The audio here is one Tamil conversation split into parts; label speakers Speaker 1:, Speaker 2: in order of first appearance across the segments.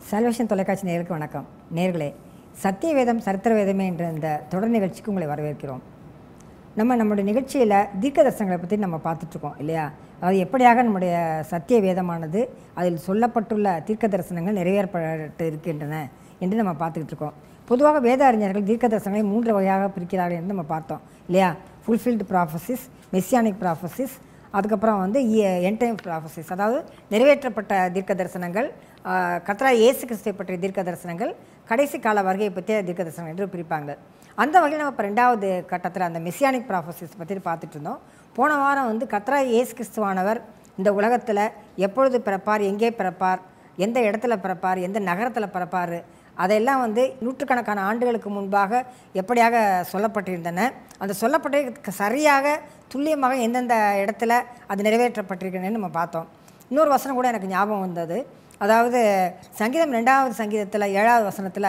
Speaker 1: சல்வேஷன் தொலைக்காட்சி நேயர்களுக்கு வணக்கம் நேர்களே சத்திய வேதம் சரித்திர வேதமே என்ற இந்த தொடர் நிகழ்ச்சிக்கு உங்களை வரவேற்கிறோம் நம்ம நம்மளுடைய நிகழ்ச்சியில் தீர்க்க தரிசனங்களை பற்றி நம்ம பார்த்துட்ருக்கோம் இல்லையா அதாவது எப்படியாக நம்முடைய சத்திய வேதமானது அதில் சொல்லப்பட்டுள்ள தீர்க்க தரிசனங்கள் நிறைவேறப்பட்டு இருக்கின்றன என்று நம்ம பார்த்துக்கிட்டு இருக்கோம் பொதுவாக வேத அறிஞர்கள் தீர்க்க தரிசனங்களை மூன்று வகையாக பிரிக்கிறார்கள் என்று நம்ம பார்த்தோம் இல்லையா ஃபுல்ஃபில்டு ப்ராஃபசிஸ் மெஸ்ஸியானிக் ப்ராஃபசிஸ் அதுக்கப்புறம் வந்து என்டைம் ப்ராஃபசிஸ் அதாவது நிறைவேற்றப்பட்ட தீர்க்க தரிசனங்கள் கத்ரா இயேசு கிறிஸ்துவை பற்றிய தீர்க்க தரிசனங்கள் கடைசி கால வருகையை பற்றிய தீர்க்க தரிசனம் என்று பிரிப்பாங்க அந்த வகையில் நம்ம இப்போ ரெண்டாவது கட்டத்தில் அந்த மெஸ்ஸியானிக் ப்ராஃபசிஸ் பற்றி பார்த்துட்டு இருந்தோம் போன வாரம் வந்து கத்ரா இயேசு கிறிஸ்துவானவர் இந்த உலகத்தில் எப்பொழுது பிறப்பார் எங்கே பிறப்பார் எந்த இடத்துல பிறப்பார் எந்த நகரத்தில் பிறப்பார் அதையெல்லாம் வந்து நூற்றுக்கணக்கான ஆண்டுகளுக்கு முன்பாக எப்படியாக சொல்லப்பட்டிருந்தன அந்த சொல்லப்பட்ட சரியாக துல்லியமாக எந்தெந்த இடத்துல அது நிறைவேற்றப்பட்டிருக்கிறதுன்னு நம்ம பார்த்தோம் இன்னொரு வசனம் கூட எனக்கு ஞாபகம் வந்தது அதாவது சங்கீதம் ரெண்டாவது சங்கீதத்தில் ஏழாவது வசனத்தில்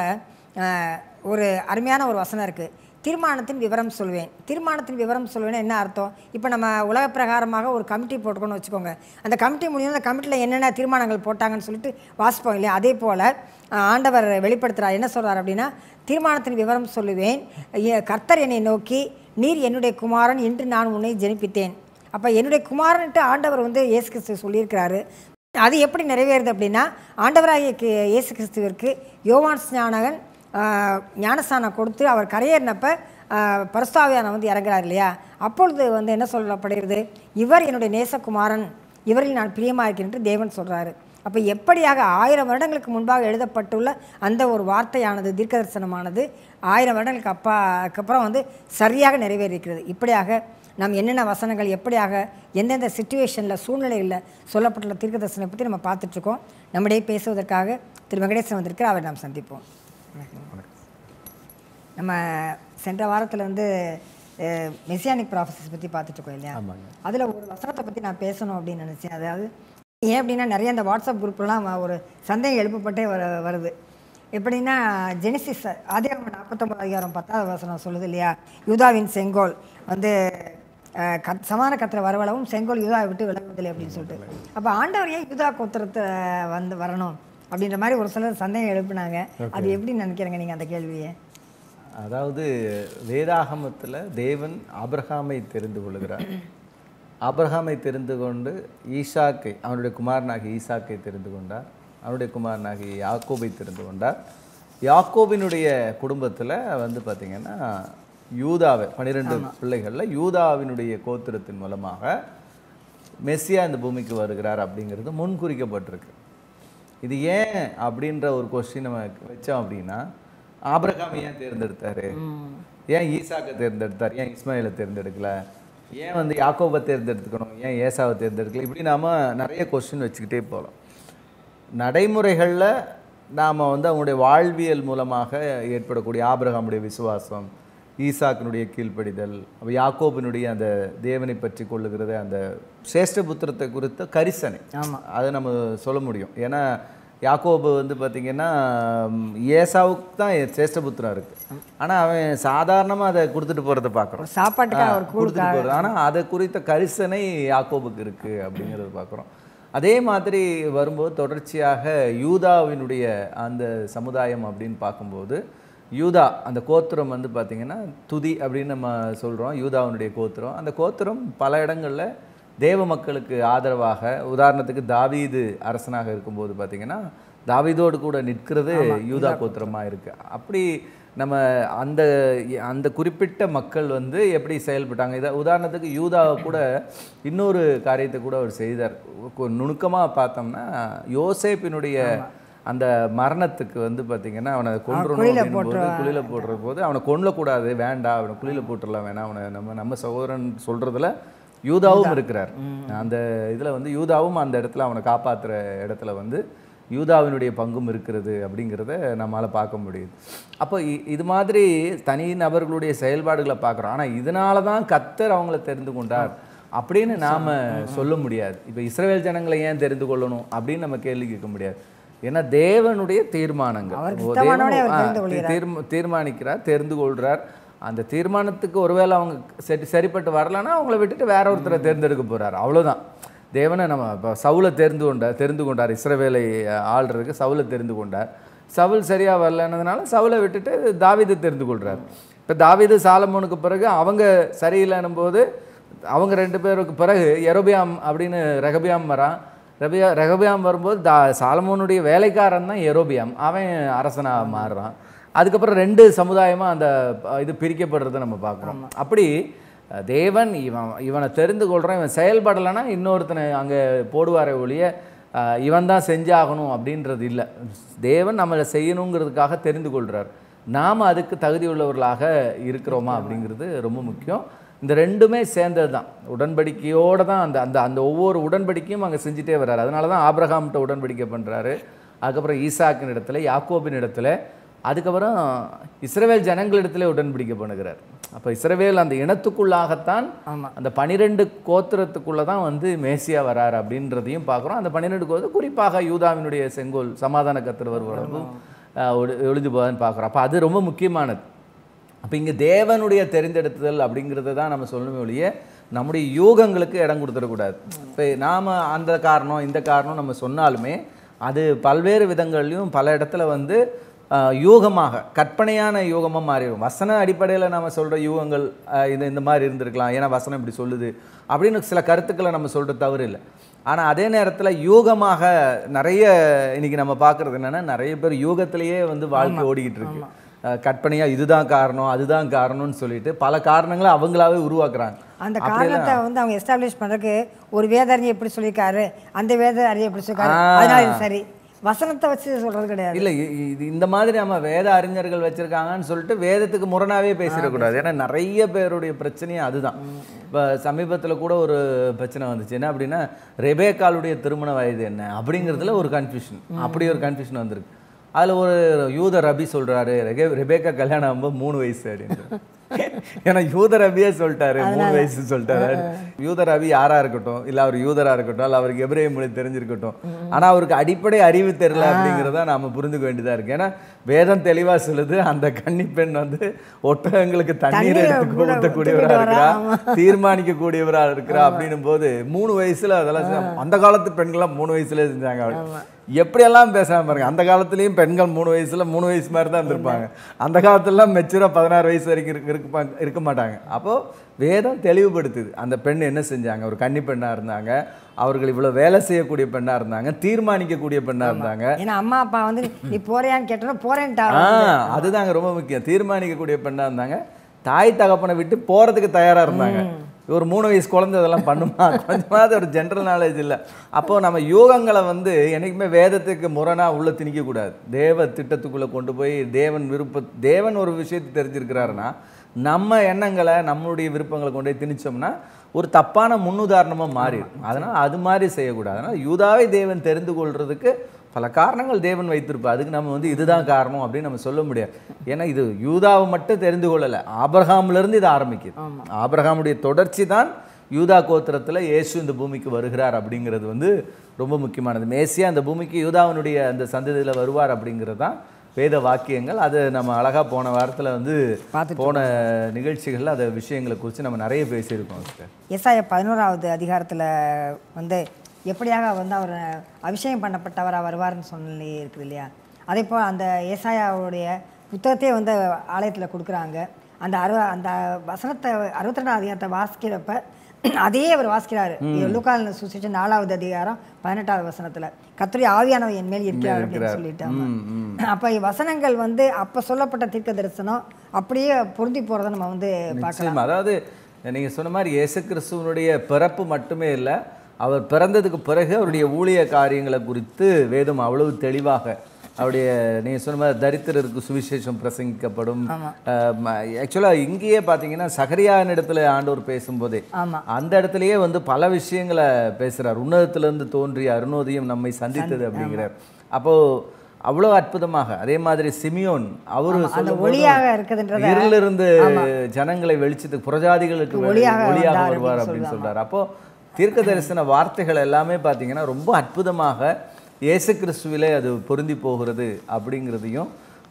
Speaker 1: ஒரு அருமையான ஒரு வசனம் இருக்குது தீர்மானத்தின் விவரம் சொல்வேன் தீர்மானத்தின் விவரம் சொல்வேன்னா என்ன அர்த்தம் இப்போ நம்ம உலக பிரகாரமாக ஒரு கமிட்டி போட்டுக்கோன்னு வச்சுக்கோங்க அந்த கமிட்டி முடியும் அந்த கமிட்டியில் என்னென்ன தீர்மானங்கள் போட்டாங்கன்னு சொல்லிட்டு வாசிப்போம் இல்லையா அதே போல் ஆண்டவர் வெளிப்படுத்துகிறார் என்ன சொல்கிறார் அப்படின்னா தீர்மானத்தின் விவரம் சொல்லுவேன் எ- கர்த்தர் என்னை நோக்கி நீர் என்னுடைய குமாரன் என்று நான் உன்னை ஜெனிப்பித்தேன் அப்போ என்னுடைய குமாரன்ட்டு ஆண்டவர் வந்து இயேசு கிறிஸ்து சொல்லியிருக்கிறாரு அது எப்படி நிறைவேறுது அப்படின்னா ஆண்டவராகிய கி- இயேசு கிறிஸ்துவிற்கு யோவான் ஸ்நானகன் ஆஹ், ஞானஸ்நானம் கொடுத்து அவர் கரையேறினப்ப பரஸ்தாவியான வந்து இறங்குறார் இல்லையா அப்பொழுது வந்து என்ன சொல்லப்படுகிறது இவர் என்னுடைய நேசகுமாரன் இவரில் நான் பிரியமாக இருக்கிறேன் என்று தேவன் சொல்கிறாரு அப்போ எப்படியாக ஆயிரம் வருடங்களுக்கு முன்பாக எழுதப்பட்டுள்ள அந்த ஒரு வார்த்தையானது தீர்க்கதரிசனமானது ஆயிரம் வருடங்களுக்கு அப்பா அதுக்கப்புறம் வந்து சரியாக நிறைவேறியிருக்கிறது இப்படியாக நாம் என்னென்ன வசனங்கள் எப்படியாக எந்தெந்த சுச்சுவேஷனில் சூழ்நிலைகளில் சொல்லப்பட்டுள்ள தீர்க்கதரிசனை பற்றி நம்ம பார்த்துட்ருக்கோம் நம்மிடையே பேசுவதற்காக திரு வெங்கடேசன் வந்திருக்கிற அவர் நாம் சந்திப்போம் நம்ம சென்ற வாரத்தில் வந்து மெசியானிக் ப்ராஃபஸஸ் பற்றி பார்த்துட்ருக்கோம் இல்லையா
Speaker 2: ஆமாங்க.
Speaker 1: அதில் ஒரு வசனத்தை பற்றி நான் பேசணும் அப்படின்னு நினச்சேன் அதாவது ஏன் அப்படின்னா நிறைய இந்த வாட்ஸ்அப் குரூப்லாம் ஒரு சந்தேகம் எழுப்பப்பட்டே வர வருது எப்படின்னா ஜெனிசிஸ் ஆதியாகமம் நாற்பத்தொம்பது அதிகாரம் பத்தாவது வசனம் சொல்லுது இல்லையா யூதாவின் செங்கோல் வந்து அஹ், கத் சமான கத்திர வரவளவும் செங்கோல் யூதாவை விட்டு விலகுவதில்லை அப்படின்னு சொல்லிட்டு அப்போ ஆண்டவர் ஏன் யூதா கோத்திரத்தை வந்து வரணும் அப்படின்ற மாதிரி ஒரு சிலர் சந்தேகம் எழுப்புனாங்க அது எப்படி நினைக்கிறீங்க நீங்கள் அந்த கேள்வியை
Speaker 2: அதாவது வேதாகமத்தில் தேவன் ஆபிரகாமை தெரிந்து கொள்கிறார் ஆபிரகாமை தெரிந்து கொண்டு ஈசாக்கை அவனுடைய குமாரனாகி ஈசாக்கை தெரிந்து கொண்டார் அவனுடைய குமாரனாகி யாக்கோபை தெரிந்து கொண்டார் யாக்கோபினுடைய குடும்பத்தில் வந்து பார்த்திங்கன்னா யூதாவை பன்னிரெண்டு பிள்ளைகளில் யூதாவினுடைய கோத்திரத்தின் மூலமாக மெஸ்ஸியா இந்த பூமிக்கு வருகிறார் அப்படிங்கிறது முன்குறிக்கப்பட்டிருக்கு இது ஏன் அப்படின்ற ஒரு கொஸ்டின் நம்ம வச்சோம் அப்படின்னா ஆபிரகாம் ஏன் தேர்ந்தெடுத்தாரு ஏன் ஈசாக்கை தேர்ந்தெடுத்தார் ஏன் இஸ்மாயிலை தேர்ந்தெடுக்கல ஏன் வந்து யாக்கோபை தேர்ந்தெடுத்துக்கணும் ஏன் ஏசாவை தேர்ந்தெடுக்கல இப்படி நாம நிறைய கொஸ்டின் வச்சுக்கிட்டே போகலாம் நடைமுறைகளில் நாம் வந்து அவங்களுடைய வாழ்வியல் மூலமாக ஏற்படக்கூடிய ஆபிரகாமுடைய விசுவாசம் ஈசாக்கினுடைய கீழ்ப்படிதல் அப்ப யாக்கோபினுடைய அந்த தேவனை பற்றி கொள்ளுகிறது அந்த சிரேஷ்ட புத்திரத்தை குறித்த கரிசனை
Speaker 1: ஆமா.
Speaker 2: அதை நம்ம சொல்ல முடியும் ஏன்னா யாக்கோபு வந்து பார்த்திங்கன்னா ம், ஏசாவுக்கு தான் சிரேஷ்டபுத்திரம் இருக்குது ஆனால் அவன் சாதாரணமாக அதை கொடுத்துட்டு போகிறத பார்க்குறோம்
Speaker 1: ஒரு சாப்பாட்டுக்காக ஒரு
Speaker 2: கொடுத்துட்டு போகிறது ஆனால் அதை குறித்த கரிசனை யாக்கோபுக்கு இருக்குது அப்படிங்கிறத பார்க்குறோம் அதே மாதிரி வரும்போது தொடர்ச்சியாக யூதாவினுடைய அந்த சமுதாயம் அப்படின்னு பார்க்கும்போது யூதா அந்த கோத்திரம் வந்து பார்த்திங்கன்னா துதி அப்படின்னு நம்ம சொல்கிறோம் யூதாவினுடைய கோத்திரம் அந்த கோத்திரம் பல இடங்களில் தேவ மக்களுக்கு ஆதரவாக உதாரணத்துக்கு தாவீது அரசனாக இருக்கும்போது பார்த்திங்கன்னா தாவீதோடு கூட நிற்கிறது யூதா கோத்திரமாக இருக்குது அப்படி நம்ம அந்த அந்த குறிப்பிட்ட மக்கள் வந்து எப்படி செயல்பட்டாங்க இதை உதாரணத்துக்கு யூதாவை கூட இன்னொரு காரியத்தை கூட அவர் செய்தார் நுணுக்கமாக பார்த்தோம்னா யோசேப்பினுடைய அந்த மரணத்துக்கு வந்து பார்த்தீங்கன்னா அவனை கொன்றணும்
Speaker 1: குழியில
Speaker 2: அப்படின்னும் போது குழியில போடுற போது அவனை கொல்லக்கூடாது வேண்டாம் அவனை குழியில போட்டுடலாம் வேணாம் அவனை நம்ம நம்ம சகோதரன் சொல்றதுல யூதாவும் இருக்கிறார் அந்த இதுல வந்து யூதாவும் அந்த இடத்துல அவனை காப்பாத்துற இடத்துல வந்து யூதாவினுடைய பங்கும் இருக்கிறது அப்படிங்கிறத நம்மளால் பார்க்க முடியுது அப்போ இ- இது மாதிரி தனி நபர்களுடைய செயல்பாடுகளை பார்க்குறோம் ஆனால் இதனால தான் கத்தர் அவங்கள தெரிந்து கொண்டார் அப்படின்னு நாம் சொல்ல முடியாது இப்போ இஸ்ரவேல் ஜனங்களை ஏன் தெரிந்து கொள்ளணும் அப்படின்னு நம்ம கேள்வி கேட்க முடியாது ஏன்னா தேவனுடைய தீர்மானங்கள்
Speaker 1: அவருக்கு
Speaker 2: ஓ,
Speaker 1: இஷ்டமானவனை
Speaker 2: தேவன்,
Speaker 1: அவர்
Speaker 2: ஆ,
Speaker 1: தெரிந்து கொள்கிறார்.
Speaker 2: தீர்ம- தீர்மானிக்கிறார் தெரிந்து கொள்கிறார் அந்த தீர்மானத்துக்கு ஒருவேளை அவங்க சரி சரிப்பட்டு வரலன்னா அவங்கள விட்டுட்டு வேற ஒருத்தரை தேர்ந்தெடுக்க போறார் அவ்வளவுதான் தேவனை நம்ம இப்போ சவுலை தெரிந்து கொண்டார் தெரிந்து கொண்டார் இஸ்ரவேலை ஆள்றதுக்கு சவுலை தெரிந்து கொண்டார் சவுல் சரியாக வரலன்னதுனால சவுலை விட்டுட்டு தாவீதை தெரிந்து கொள்கிறார் இப்போ தாவீது சாலமோனுக்கு பிறகு அவங்க சரியில்லைன்னும் போது அவங்க ரெண்டு பேருக்கு பிறகு எரோபியாம் அப்படின்னு ரெகபியாம் வரான் ரெபியா ரெகபியாம் வரும்போது தா சாலமோனுடைய வேலைக்காரன் தான் எரோபியாம் அவன் அரசனாக மாறுறான் அதுக்கப்புறம் ரெண்டு சமுதாயமாக அந்த அஹ், இது பிரிக்கப்படுறதை நம்ம பார்க்குறோம் அப்படி அஹ், தேவன் இவன் இவனை தெரிந்து கொள்கிறான் இவன் செயல்படலைன்னா இன்னொருத்தனை அங்கே போடுவாரே ஒழிய அஹ், இவன் தான் செஞ்சாகணும் அப்படின்றது இல்லை தேவன் நம்மளை செய்யணுங்கிறதுக்காக தெரிந்து கொள்கிறார் நாம் அதுக்கு தகுதி உள்ளவர்களாக இருக்கிறோமா அப்படிங்கிறது ரொம்ப முக்கியம் இந்த ரெண்டுமே சேர்ந்தது தான் உடன்படிக்கையோடு தான் அந்த அந்த அந்த ஒவ்வொரு உடன்படிக்கையும் அங்கே செஞ்சுட்டே வர்றாரு அதனால தான் ஆபிரகாம்கிட்ட உடன்படிக்கை பண்ணுறாரு அதுக்கப்புறம் ஈசாக்கின் இடத்துல யாக்கோபின் இடத்துல அதுக்கப்புறம் இஸ்ரவேல் ஜனங்களிடத்துல உடன்படிக்கை பண்ணுகிறார் அப்போ இஸ்ரவேல் அந்த இனத்துக்குள்ளாகத்தான்
Speaker 1: ஆமாம்
Speaker 2: அந்த பனிரெண்டு கோத்திரத்துக்குள்ளே தான் வந்து மேசியா வரார் அப்படின்றதையும் பார்க்குறோம் அந்த பன்னிரெண்டு கோத்திரம் குறிப்பாக யூதாவினுடைய செங்கோல் சமாதான கத்திர வருவதும் எழுதி போதான்னு பார்க்குறோம் அப்போ அது ரொம்ப முக்கியமானது அப்போ இங்கே தேவனுடைய தெரிந்தெடுத்தல் அப்படிங்கிறத தான் நம்ம சொல்லணுமே ஒழிய நம்முடைய யூகங்களுக்கு இடம் கொடுத்துடக்கூடாது இப்போ நாம் அந்த காரணம் இந்த காரணம் நம்ம சொன்னாலுமே அது பல்வேறு விதங்கள்லையும் பல இடத்துல வந்து ஆஹ், யூகமாக கற்பனையான யூகமாக மாறிடும் வசன அடிப்படையில் நம்ம சொல்கிற யூகங்கள் ஆஹ், இது இந்த மாதிரி இருந்திருக்கலாம் ஏன்னா வசனம் இப்படி சொல்லுது அப்படின்னு சில கருத்துக்களை நம்ம சொல்கிறது தவறு இல்லை ஆனால் அதே நேரத்தில் யூகமாக நிறைய இன்னைக்கு நம்ம பார்க்குறது என்னென்னா நிறைய பேர் யூகத்திலேயே வந்து வாழ்க்கை ஓடிக்கிட்டு இருக்கு அஹ் கற்பனையா இதுதான் காரணம் அதுதான் காரணம்னு சொல்லிட்டு பல காரணங்களை அவங்களாவே உருவாக்குறாங்க
Speaker 1: அந்த காரணத்தை வந்து அவங்க எஸ்டாப்ளிஷ் பண்ணுறதுக்கு ஒரு வேத அறிஞர் எப்படி சொல்லியிருக்காரு அந்த வேத அறிஞர் எப்படி சொல்லியிருக்காரு
Speaker 2: ஆ.
Speaker 1: அதனால இது சரி வசனத்தை வச்சு சொல்றது கிடையாது
Speaker 2: இல்லை இது இந்த மாதிரி நம்ம வேத அறிஞர்கள் வச்சிருக்காங்கன்னு சொல்லிட்டு வேதத்துக்கு முரணாவே பேசிடக்கூடாது ஏன்னா நிறைய பேருடைய பிரச்சனையும் அதுதான் இப்போ சமீபத்தில் கூட ஒரு பிரச்சனை வந்துச்சு என்ன அப்படின்னா ரெபேக்காலுடைய திருமண வயது என்ன அப்படிங்கிறதுல ஒரு கன்ஃபியூஷன் அப்படி ஒரு கன்ஃபியூஷன் வந்திருக்கு அதில் ஒரு யூத ரபி சொல்கிறாரு ரெகே ரெபேக்கா கல்யாணம் ஆகும்போது மூணு வயசு அப்படின்னு ஏன்னா யூத ரபியே சொல்லிட்டாரு மூணு வயசு சொல்லிட்டாரு யூத ரவி யாரா இருக்கட்டும் இல்ல அவர் யூதரா இருக்கட்டும் இல்ல அவருக்கு எபிரேய மொழி தெரிஞ்சிருக்கட்டும் ஆனா அவருக்கு அடிப்படை அறிவு தெரியல அப்படிங்கிறத நாம புரிந்துக்க வேண்டியதா இருக்கு ஏன்னா வேதம் தெளிவா சொல்லுது அந்த கன்னி பெண் வந்து ஒட்டகங்களுக்கு தண்ணீர்
Speaker 1: தண்ணீரை
Speaker 2: எடுத்து
Speaker 1: கூட
Speaker 2: ஊற்றக்கூடியவரா
Speaker 1: ஊத்திக்கிட்டு
Speaker 2: இருக்கிறா
Speaker 1: வரா,
Speaker 2: தீர்மானிக்க கூடியவரா இருக்கிறா அப்படின்னும் போது மூணு வயசுல அதெல்லாம் செஞ்சா- அந்த காலத்து பெண்கள்லாம் மூணு வயசுல செஞ்சாங்க அப்படி. எப்படியெல்லாம் பேசாம பாருங்க அந்த காலத்துலயும் பெண்கள் மூணு வயசுல மூணு வயசு மாதிரி தான் இருந்திருப்பாங்க அந்த காலத்துலலாம் மெச்சூரா பதினாறு வயசு வரைக்கும் இருக்கு- இருப்பாங்க இருக்க மாட்டாங்க அப்போ வேதம் தெளிவுபடுத்துது அந்த பெண் என்ன செஞ்சாங்க ஒரு கன்னி பெண்ணா இருந்தாங்க அவர்கள் இவ்வளவு வேலை செய்யக்கூடிய பெண்ணா இருந்தாங்க தீர்மானிக்கக்கூடிய பெண்ணா இருந்தாங்க
Speaker 1: ஏன்னா அம்மா அப்பா வந்து நீ போறியான்னு கேட்டோன்னா போறேன்ட்டா
Speaker 2: ஆ அதுதாங்க ரொம்ப முக்கியம் தீர்மானிக்கக்கூடிய பெண்ணா இருந்தாங்க தாய் தகப்பனை விட்டு போறதுக்கு தயாரா இருந்தாங்க ஒரு மூணு வயசு குழந்தை இதெல்லாம் பண்ணுமா கொஞ்சமாவது ஒரு ஜென்ரல் நாலேஜ் இல்லை அப்போ நம்ம யோகங்களை வந்து என்னைக்குமே வேதத்துக்கு முரணா உள்ள திணிக்க கூடாது தேவ திட்டத்துக்குள்ள கொண்டு போய் தேவன் விருப்ப தேவன் ஒரு விஷயத்தை தெரிஞ்சிருக்கிறாருன்னா நம்ம எண்ணங்களை நம்மளுடைய விருப்பங்களை கொண்டு போய் திணிச்சோம்னா ஒரு தப்பான முன்னுதாரணமாக மாறிடும் அதனால் அது மாதிரி செய்யக்கூடாது அதனால் யூதாவை தேவன் தெரிந்து கொள்றதுக்கு பல காரணங்கள் தேவன் வைத்திருப்பார் அதுக்கு நம்ம வந்து இதுதான் காரணம் அப்படின்னு நம்ம சொல்ல முடியாது ஏன்னா இது யூதாவை மட்டும் தெரிந்து கொள்ளலை ஆபிரகாம்லேருந்து இது ஆரம்பிக்குது ஆபிரகாமுடைய தொடர்ச்சி தான் யூதா கோத்திரத்தில் இயேசு இந்த பூமிக்கு வருகிறார் அப்படிங்கிறது வந்து ரொம்ப முக்கியமானது மேசியா அந்த பூமிக்கு யூதாவினுடைய அந்த சந்ததியில் வருவார் அப்படிங்கிறது தான் வேத வாக்கியங்கள் அது நம்ம அழகாக போன வாரத்தில் வந்து
Speaker 1: பார்த்துட்டு
Speaker 2: போன நிகழ்ச்சிகளில் அந்த விஷயங்களை குறித்து நம்ம நிறைய பேசியிருக்கோம் சார்
Speaker 1: எஸ்ஐய பதினோராவது அதிகாரத்தில் வந்து எப்படியாக வந்து அவர் அபிஷேகம் பண்ணப்பட்டவராக வருவார்னு சொல்லி இருக்குது இல்லையா அதே போல் அந்த ஏசாயாவுடைய புத்தகத்தையே வந்து ஆலயத்தில் கொடுக்குறாங்க அந்த அறு அந்த வசனத்தை அறுபத்தி ரெண்டாம் அதிகாரத்தை வாசிக்கிறப்ப அதையே அவர் வாசிக்கிறாரு லுக்கால் சுசிச்சு நாலாவது அதிகாரம் பதினெட்டாவது வசனத்தில் கத்திரி ஆவியானவர் என் மேல் இருக்கிறார் அப்படின்னு சொல்லிட்டு ஆமா.
Speaker 2: ம், ம்.
Speaker 1: அப்போ வசனங்கள் வந்து அப்போ சொல்லப்பட்ட தீர்க்க தரிசனம் அப்படியே பொருந்தி போகிறத நம்ம வந்து பார்க்கலாம்
Speaker 2: நிச்சயமா அதாவது நீங்க சொன்ன மாதிரி இயேசு கிறிஸ்துவனுடைய பிறப்பு மட்டுமே இல்லை அவர் பிறந்ததுக்கு பிறகு அவருடைய ஊழிய காரியங்களை குறித்து வேதம் அவ்வளவு தெளிவாக அவருடைய நீங்க சொன்ன மாதிரி தரித்திரருக்கு சுவிசேஷம் பிரசங்கிக்கப்படும் ஆக்சுவலாக இங்கேயே பார்த்தீங்கன்னா சகரியான் இடத்துல ஆண்டவர் பேசும்போதே
Speaker 1: ஆமா
Speaker 2: அந்த இடத்துலயே வந்து பல விஷயங்களை பேசுறார் உன்னதத்திலிருந்து தோன்றிய அருணோதயம் நம்மை சந்தித்தது அப்படிங்கிறார் அப்போ அவ்வளோ அற்புதமாக அதே மாதிரி சிமியோன் அவரு
Speaker 1: அந்த
Speaker 2: சொல்லும்போது
Speaker 1: ஒளியாக இருக்குதுன்றத
Speaker 2: இருளிருந்து ஜனங்களை வெளிச்சத்துக்கு புரஜாதிகளுக்கு வெளி-
Speaker 1: ஒளியாக
Speaker 2: ஒளியாக
Speaker 1: வந்தார்
Speaker 2: வருவார் அப்படின்னு சொல்றாரு அப்போ தீர்க்க தரிசன வார்த்தைகள் எல்லாமே பார்த்தீங்கன்னா ரொம்ப அற்புதமாக இயேசு கிறிஸ்துவிலே அது பொருந்தி போகிறது அப்படிங்கிறதையும்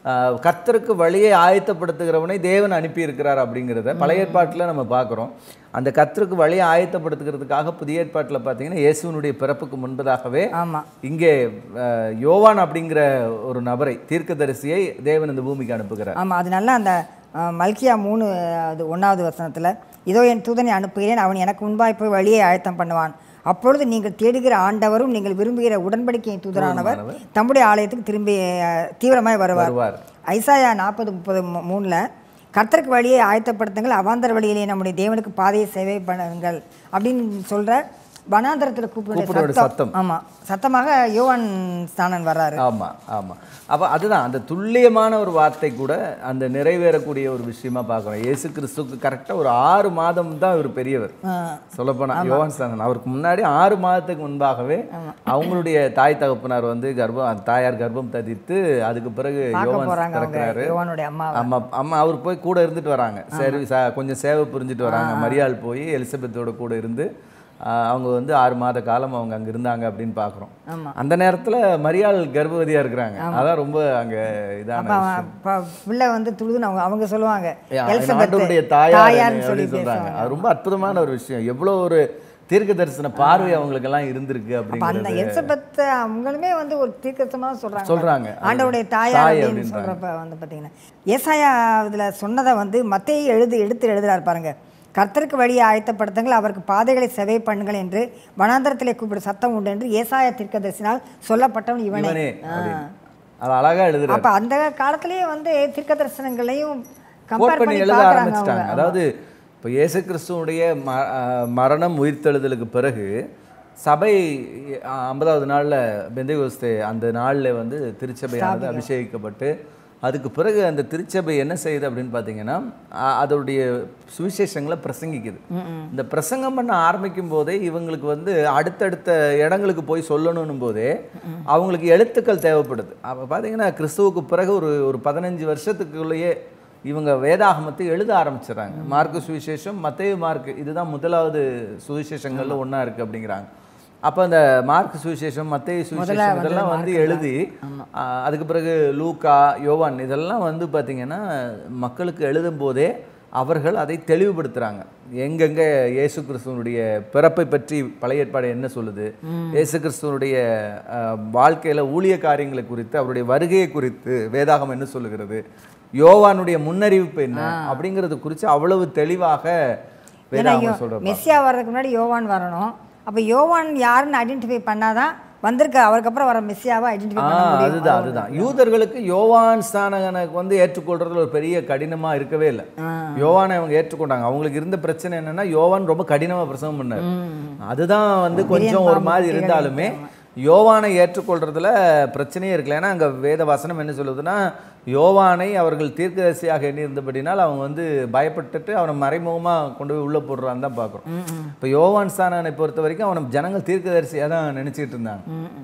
Speaker 2: ஆஹ், கர்த்தருக்கு வழியை ஆயத்தப்படுத்துகிறவனை தேவன் அனுப்பி இருக்கிறார் அப்படிங்கிறத பழைய ஏற்பாட்டில் நம்ம பார்க்குறோம் அந்த கர்த்தருக்கு வழியை ஆயத்தப்படுத்துகிறதுக்காக புதிய ஏற்பாட்டில் பார்த்தீங்கன்னா இயேசுவினுடைய பிறப்புக்கு முன்பதாகவே
Speaker 1: ஆமாம்
Speaker 2: இங்கே ஆஹ், யோவான் அப்படிங்கிற ஒரு நபரை தீர்க்கதரிசியை தேவன் இந்த பூமிக்கு அனுப்புகிறார்
Speaker 1: ஆமாம் அது நல்லா அந்த அஹ், மல்கியா மூணு அது ஒன்றாவது வசனத்தில் இதோ என் தூதனை அனுப்புகிறேன் அவன் எனக்கு முன்பாய் போய் வழியை ஆயத்தம் பண்ணுவான் அப்பொழுது நீங்கள் தேடுகிற ஆண்டவரும் நீங்கள் விரும்புகிற உடன்படிக்கையின் தூதரானவர் தம்முடைய ஆலயத்துக்கு திரும்பி அஹ், தீவிரமாய் வருவார்
Speaker 2: வருவார்
Speaker 1: ஐசாயா நாற்பது முப்பது மூணில் கர்த்தருக்கு வழியை ஆயத்தப்படுத்துங்கள் அவாந்தர வழியிலே நம்முடைய தேவனுக்கு பாதையை சேவை பண்ணுங்கள் அப்படின்னு சொல்கிற வனாந்தரத்தில்
Speaker 2: கூப்பிடுற
Speaker 1: கூப்பிடுற
Speaker 2: சத்தம்.
Speaker 1: சத்தம் ஆமாம் சத்தமாக யோவான் ஸ்தானன் வர்றாரு
Speaker 2: ஆமா ஆமா அப்ப அதுதான் அந்த துல்லியமான ஒரு வார்த்தை கூட அந்த நிறைவேறக்கூடிய ஒரு விஷயமா பார்க்குறோம் இயேசு கிறிஸ்துக்கு கரெக்டாக ஒரு ஆறு மாதம் தான் இவர் பெரியவர் சொல்லப்போனா யோவான் ஸ்தானன் அவருக்கு முன்னாடி ஆறு மாதத்துக்கு முன்பாகவே அவங்களுடைய தாய் தகப்பனார் வந்து கர்ப்பம் அந்த தாயார் கர்ப்பம் தரித்து அதுக்கு பிறகு
Speaker 1: பார்க்க
Speaker 2: யோவான்
Speaker 1: போகிறாங்க அவங்க
Speaker 2: பிறக்கிறாரு
Speaker 1: யோவானுடைய அம்மா
Speaker 2: ஆமா அம்மா அவர் போய் கூட இருந்துட்டு வராங்க சரி ச- கொஞ்சம் சேவை புரிஞ்சுட்டு வராங்க மரியாள் போய் எலிசபெத்தோட கூட இருந்து ஆஹ், அவங்க வந்து ஆறு மாத காலம் அவங்க அங்க இருந்தாங்க அப்படின்னு பார்க்குறோம்
Speaker 1: ஆமா.
Speaker 2: அந்த நேரத்துல மரியாள் கர்ப்பவதியா இருக்கிறாங்க அதான் ரொம்ப அங்க இதான
Speaker 1: அப்போ அவன் ப- பிள்ளை வந்து துழுதுன்னு அவங்க அவங்க சொல்லுவாங்க
Speaker 2: விஷயம்.
Speaker 1: எலிசபெத்
Speaker 2: ஆண்டவருடைய தாயார்
Speaker 1: தாயார்னு சொல்லி
Speaker 2: அப்படின்னு சொல்றாங்க
Speaker 1: பேசுவாங்க
Speaker 2: அது ரொம்ப அற்புதமான ஒரு விஷயம் எவ்வளவு ஒரு தீர்க்க தரிசன பார்வை அவங்களுக்கு எல்லாம் இருந்திருக்கு
Speaker 1: அப்ப அந்த
Speaker 2: அப்படிங்கிறது
Speaker 1: எலிசபெத் அவங்களுமே வந்து ஒரு தீர்க்கசமாக சொல்றாங்க
Speaker 2: சொல்றாங்க.
Speaker 1: ஆண்டவருடைய தாயார்
Speaker 2: தாய்
Speaker 1: அப்படின்னு
Speaker 2: அப்படின்றாங்க.
Speaker 1: சொல்றப்ப வந்து பார்த்தீங்கன்னா ஏசாயா இதுல சொன்னதை வந்து மத்தேயு எழுது எடுத்து எழுதுறாரு பாருங்க கர்த்தருக்கு வழியை ஆயத்தப்படுத்துங்கள் அவருக்கு பாதைகளை செவை பண்ணுங்கள் என்று வனாந்தரத்திலே கூப்பிடு சத்தம் உண்டு என்று ஏசாயா தீர்க்கதரிசினால் சொல்லப்பட்டவன் இவனே
Speaker 2: இவனே அப்படின்னு. அது அழகா எழுதுறாரு
Speaker 1: அப்ப அந்த காலத்திலேயே வந்து தீர்க்க தரிசனங்களையும்
Speaker 2: கோட்
Speaker 1: கம்பேர்
Speaker 2: பண்ணி
Speaker 1: பண்ணி
Speaker 2: எழுத
Speaker 1: பார்க்கறாங்க
Speaker 2: ஆரம்பிச்சிட்டாங்க
Speaker 1: அவங்க
Speaker 2: அதாவது இப்போ இயேசு கிறிஸ்துவனுடைய ம அஹ் மரணம் உயிர்த்தெழுதலுக்கு பிறகு சபை அஹ், ஐம்பதாவது நாளில் பெந்தைகோஸ்தே அந்த நாளில் வந்து திருச்சபையானது அபிஷேகிக்கப்பட்டு அதுக்கு பிறகு அந்த திருச்சபை என்ன செய்யுது அப்படின்னு பார்த்தீங்கன்னா அ- அதோடைய சுவிசேஷங்களை பிரசங்கிக்குது இந்த பிரசங்கம் பண்ண ஆரம்பிக்கும் போதே இவங்களுக்கு வந்து அடுத்தடுத்த இடங்களுக்கு போய் சொல்லணும் போதே அவங்களுக்கு எழுத்துக்கள் தேவைப்படுது அப்போ பார்த்தீங்கன்னா கிறிஸ்துவுக்கு பிறகு ஒரு ஒரு பதினஞ்சு வருஷத்துக்குள்ளேயே இவங்க வேதாகமத்தை எழுத ஆரம்பிச்சிடறாங்க மார்க்கு சுவிசேஷம் மத்தேயு மார்க் இதுதான் முதலாவது சுவிசேஷங்கள்ல ஒண்ணா இருக்கு அப்படிங்கிறாங்க அப்போ அந்த மார்க் சுவிசேஷம் மத்தேயு சுவிசேஷம் இதெல்லாம் வந்து எழுதி ஆ, அதுக்கு பிறகு லூக்கா யோவான் இதெல்லாம் வந்து பார்த்தீங்கன்னா மக்களுக்கு எழுதும் போதே அவர்கள் அதை தெளிவுபடுத்துறாங்க எங்கெங்க இயேசு கிறிஸ்துவனுடைய பிறப்பை பற்றி பழைய ஏற்பாடு என்ன சொல்லுது இயேசு கிறிஸ்துவனுடைய அஹ், வாழ்க்கையில ஊழிய காரியங்களை குறித்து அவருடைய வருகையை குறித்து வேதாகம் என்ன சொல்லுகிறது யோவானுடைய முன்னறிவிப்பு என்ன அப்படிங்கிறது குறித்து அவ்வளவு தெளிவாக
Speaker 1: ஏன்னா
Speaker 2: வேதாகம்
Speaker 1: யோ-
Speaker 2: சொல்ற
Speaker 1: மெஸ்ஸியா வர்றதுக்கு முன்னாடி யோவான் வரணும் அப்ப யோவான் யாருன்னு ஐடென்டிஃபை பண்ணாதான் வந்திருக்க அவருக்கப்புறம் வர மெஸ்ஸியாவை ஐடென்டிஃபை
Speaker 2: ஆ
Speaker 1: பண்ண முடியும்
Speaker 2: அதுதான் அதுதான் யூதர்களுக்கு யோவான் ஸ்தானகனுக்கு வந்து ஏற்றுக்கொள்றதுல ஒரு பெரிய கடினமா இருக்கவே இல்லை யோவானை அவங்க ஏற்றுக்கொண்டாங்க அவங்களுக்கு இருந்த பிரச்சனை என்னன்னா யோவான் ரொம்ப கடினமா பிரசவம் பண்ணார் அதுதான் வந்து கொஞ்சம் ஒரு மாதிரி இருந்தாலுமே யோவானை ஏற்றுக்கொள்றதுல பிரச்சனையே இருக்கல ஏன்னா அங்க வேத வசனம் என்ன சொல்லுதுன்னா யோவானை அவர்கள் தீர்க்கதரிசியாக எண்ணியிருந்தபடினால் அவங்க வந்து பயப்பட்டுட்டு அவனை மறைமுகமா கொண்டு போய் உள்ள போடுறான்னு தான் பார்க்குறோம் இப்போ யோவான் ஸ்தானனை பொறுத்த வரைக்கும் அவனை ஜனங்கள் தீர்க்கதரிசியாக தான் நினைச்சிட்டு இருந்தாங்க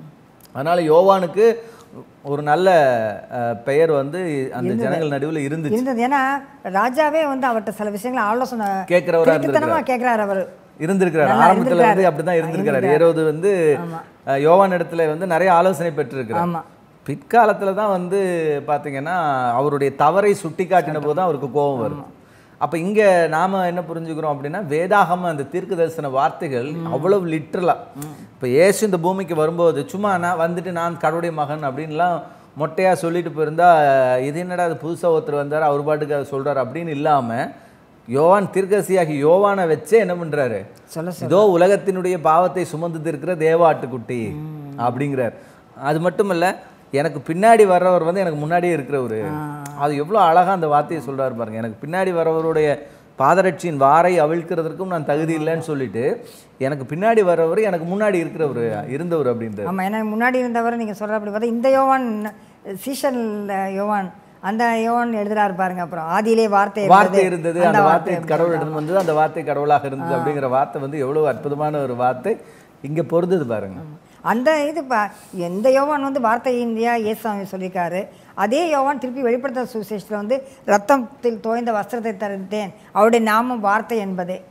Speaker 2: அதனால யோவானுக்கு ஒரு நல்ல அஹ், பெயர் வந்து அந்த ஜனங்கள் நடுவில் இருந்துச்சு
Speaker 1: இருந்தது ஏன்னா ராஜாவே வந்து அவர்கிட்ட சில விஷயங்களை ஆலோசனை
Speaker 2: கேட்கிறவரா
Speaker 1: திருட்டுத்தனமா கேட்கிறாரு அவர்
Speaker 2: இருந்திருக்கிறார்
Speaker 1: நல்லா
Speaker 2: ஆரம்பத்துல வந்து
Speaker 1: இருந்திருக்காரு.
Speaker 2: அப்படிதான் இருந்திருக்கிறார் ஏரோது வந்து அஹ், யோவான் இடத்துல வந்து நிறைய ஆலோசனை பெற்றிருக்கிறார்
Speaker 1: ஆமா
Speaker 2: பிற்காலத்துல தான் வந்து பாத்தீங்கன்னா அவருடைய தவறை சுட்டி காட்டின போது தான் அவருக்கு கோபம் வரும் அப்ப இங்க நாம என்ன புரிஞ்சுக்கிறோம் அப்படின்னா வேதாகம அந்த தீர்க்க தரிசன வார்த்தைகள் அவ்வளவு லிட்டரலா இப்ப இயேசு இந்த பூமிக்கு வரும்போது சும்மா நான் வந்துட்டு நான் கடவுளுடைய மகன் அப்படின்லாம் மொட்டையா சொல்லிட்டு போயிருந்தா இது என்னடா அது புதுசா ஒருத்தர் வந்தார் அவர் பாட்டுக்கு அதை சொல்றாரு அப்படின்னு இல்லாம யோவான் தீர்க்கதரிசியாகி யோவானை வச்சே என்ன பண்றாரு
Speaker 1: சொல்ல
Speaker 2: இதோ உலகத்தினுடைய பாவத்தை சுமந்து இருக்கிற தேவாட்டுக்குட்டி அப்படிங்கிறார் அது மட்டும் இல்ல எனக்கு பின்னாடி வர்றவர் வந்து எனக்கு முன்னாடியே இருக்கிறவரு அது எவ்வளோ அழகா அந்த வார்த்தையை சொல்றாரு பாருங்க எனக்கு பின்னாடி வர்றவருடைய பாதரட்சியின் வாரை அவிழ்க்கிறதற்கும் நான் தகுதி இல்லைன்னு சொல்லிட்டு எனக்கு பின்னாடி வர்றவர் எனக்கு முன்னாடி இருக்கிறவர் இருந்தவர் அப்படின்றார்
Speaker 1: ஆமா ஏன்னா முன்னாடி இருந்தவர் நீங்க சொல்ற அப்படி பார்த்தா இந்த யோவான் சீசன் யோவான் அந்த யோவான் எழுதுறாரு பாருங்க அப்புறம் ஆதியிலே வார்த்தை
Speaker 2: வார்த்தை இருந்தது அந்த வார்த்தை
Speaker 1: வார்த்தை
Speaker 2: கடவுள் இருந்து வந்தது அந்த வார்த்தை கடவுளாக இருந்தது அப்படிங்கிற வார்த்தை வந்து எவ்வளவு அற்புதமான ஒரு வார்த்தை இங்க பொருந்தது பாருங்க
Speaker 1: அந்த இது பா எந்த யோவான் வந்து வார்த்தை இந்தியா ஏசாமி சொல்லியிருக்காரு அதே யோவான் திருப்பி வெளிப்படுத்த சுவிசேஷத்தில் வந்து ரத்தத்தில் தோய்ந்த வஸ்திரத்தை தருத்தேன் அவருடைய நாமம் வார்த்தை என்பதே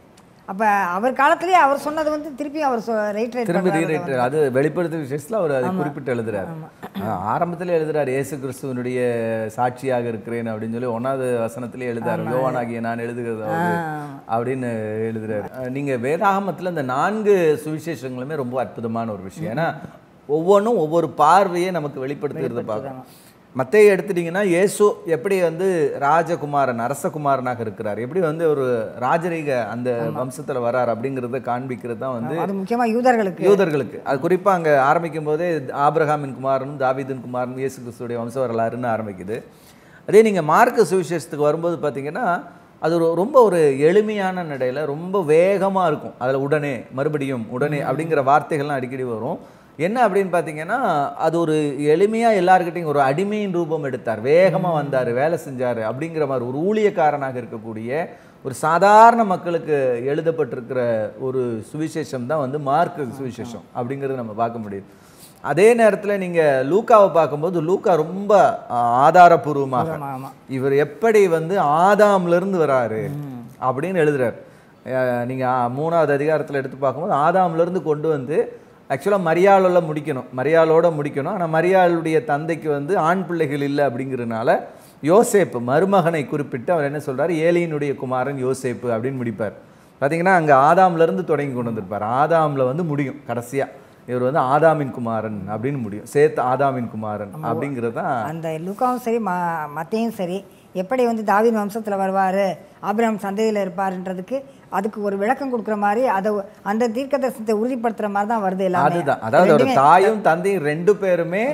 Speaker 1: அப்ப அவர் காலத்திலேயே அவர் சொன்னது வந்து திருப்பி அவர் ரைட் ரைட்
Speaker 2: திரும்பி ரீரைட் அது வெளிப்படுத்த விஷயத்தில் அவர் அதை குறிப்பிட்டு எழுதுறாரு ஆரம்பத்தில் எழுதுறாரு இயேசு கிறிஸ்துவனுடைய சாட்சியாக இருக்கிறேன் அப்படின்னு சொல்லி ஒன்றாவது வசனத்திலே எழுதுறாரு யோவானாகிய நான் எழுதுகிறது அப்படின்னு எழுதுறாரு அஹ் நீங்க வேதாகமத்தில் இந்த நான்கு சுவிசேஷங்களுமே ரொம்ப அற்புதமான ஒரு விஷயம் ஏன்னா ஒவ்வொன்றும் ஒவ்வொரு பார்வையை நமக்கு வெளிப்படுத்துகிறத பார்க்கணும் மத்தையை எடுத்துட்டிங்கன்னா இயேசு எப்படி வந்து ராஜகுமாரன் அரசகுமாரனாக இருக்கிறார் எப்படி வந்து ஒரு ராஜரீக அந்த வம்சத்துல வரார் அப்படிங்கிறத காண்பிக்கிறது தான் வந்து
Speaker 1: அது முக்கியமா யூதர்களுக்கு
Speaker 2: யூதர்களுக்கு அது குறிப்பாக அங்கே ஆரம்பிக்கும் போதே ஆபிரகாமின் குமாரனும் தாவீதின் குமாரனும் இயேசு கிறிஸ்துடைய வம்ச வரலாறுன்னு ஆரம்பிக்குது அதே நீங்கள் மார்க்க சுவிசேஷத்துக்கு வரும்போது பார்த்தீங்கன்னா அது ஒரு ரொம்ப ஒரு எளிமையான நடையில் ரொம்ப வேகமாக இருக்கும் அதில் உடனே மறுபடியும் உடனே அப்படிங்கிற வார்த்தைகள்லாம் அடிக்கடி வரும் என்ன அப்படின்னு பார்த்தீங்கன்னா அது ஒரு எளிமையாக எல்லாருக்கிட்டையும் ஒரு அடிமையின் ரூபம் எடுத்தார் வேகமாக வந்தார் வேலை செஞ்சார் அப்படிங்கிற மாதிரி ஒரு ஊழியக்காரனாக இருக்கக்கூடிய ஒரு சாதாரண மக்களுக்கு எழுதப்பட்டிருக்கிற ஒரு சுவிசேஷம் தான் வந்து மார்க் சுவிசேஷம் அப்படிங்கிறது நம்ம பார்க்க முடியுது அதே நேரத்தில் நீங்கள் லூக்காவை பார்க்கும்போது லூக்கா ரொம்ப ஆஹ், ஆதாரபூர்வமாக
Speaker 1: ஆமா, ஆமா.
Speaker 2: இவர் எப்படி வந்து ஆதாம்ல இருந்து வராரு அப்படின்னு எழுதுறாரு அஹ், நீங்க ஆ, மூணாவது அதிகாரத்தில் எடுத்து பார்க்கும்போது ஆதாம்ல இருந்து கொண்டு வந்து ஆக்சுவலாக மரியாளோட முடிக்கணும் மரியாளோட முடிக்கணும் ஆனால் மரியாளுடைய தந்தைக்கு வந்து ஆண் பிள்ளைகள் இல்லை அப்படிங்கிறதுனால யோசேப்பு மருமகனை குறிப்பிட்டு அவர் என்ன சொல்றாரு ஏலியினுடைய குமாரன் யோசேப்பு அப்படின்னு முடிப்பார் பார்த்தீங்கன்னா அங்கே ஆதாம்ல இருந்து தொடங்கி கொண்டு வந்திருப்பார் ஆதாம்ல வந்து முடியும் கடைசியா இவர் வந்து ஆதாமின் குமாரன் அப்படின்னு முடியும் சேர்த்து ஆதாமின் குமாரன் அப்படிங்கிறது தான்
Speaker 1: அந்த லுக்காவும் சரி ம மத்தையும் சரி எப்படி வந்து தாவீது வம்சத்துல வருவாரு ஆபிரகாம் சந்ததியில இருப்பாருன்றதுக்கு அதுக்கு ஒரு விளக்கம் கொடுக்குற மாதிரி அதை அந்த தீர்க்க தரிசனத்தை உறுதிப்படுத்துற மாதிரி தான் வருது எல்லாமே
Speaker 2: அதுதான் அதாவது ஒரு
Speaker 1: ரெண்டுமே
Speaker 2: தாயும் தந்தையும் ரெண்டு பேருமே